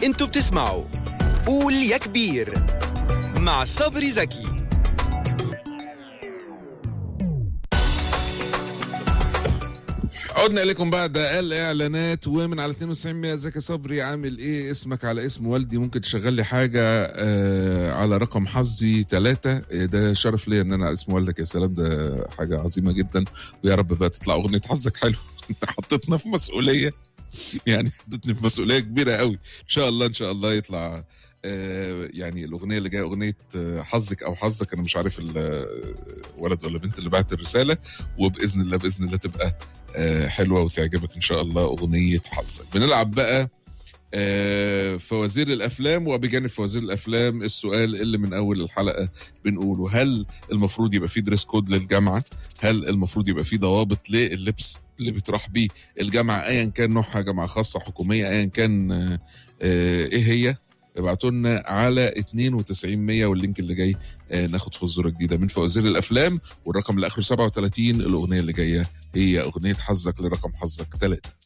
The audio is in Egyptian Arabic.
انتوا بتسمعوا قول يا كبير مع صبري زكي عدنا اليكم بعد الاعلانات ومن على 92 100 زكي صبري عامل ايه اسمك على اسم والدي ممكن تشغل لي حاجه آه على رقم حظي ثلاثة ده شرف ليا ان انا على اسم والدك يا سلام ده حاجه عظيمه جدا ويا رب بقى تطلع اغنيه حظك حلو انت حطيتنا في مسؤوليه يعني حطيتني في مسؤوليه كبيره قوي ان شاء الله ان شاء الله يطلع آه يعني الاغنيه اللي جايه اغنيه آه، حظك او حظك انا مش عارف الولد ولا بنت اللي بعت الرساله وباذن الله باذن الله تبقى آه، حلوه وتعجبك ان شاء الله اغنيه حظك بنلعب بقى آه، فوازير الافلام وبجانب فوازير الافلام السؤال اللي من اول الحلقه بنقوله هل المفروض يبقى في دريس كود للجامعه هل المفروض يبقى في ضوابط لللبس اللي بتروح بيه الجامعه ايا كان نوعها جامعه خاصه حكوميه ايا كان آه، آه، ايه هي ابعتوا لنا على 92 100 واللينك اللي جاي آه، ناخد فزوره جديده من فوازير الافلام والرقم اللي اخره 37 الاغنيه اللي جايه هي اغنيه حظك لرقم حظك ثلاثة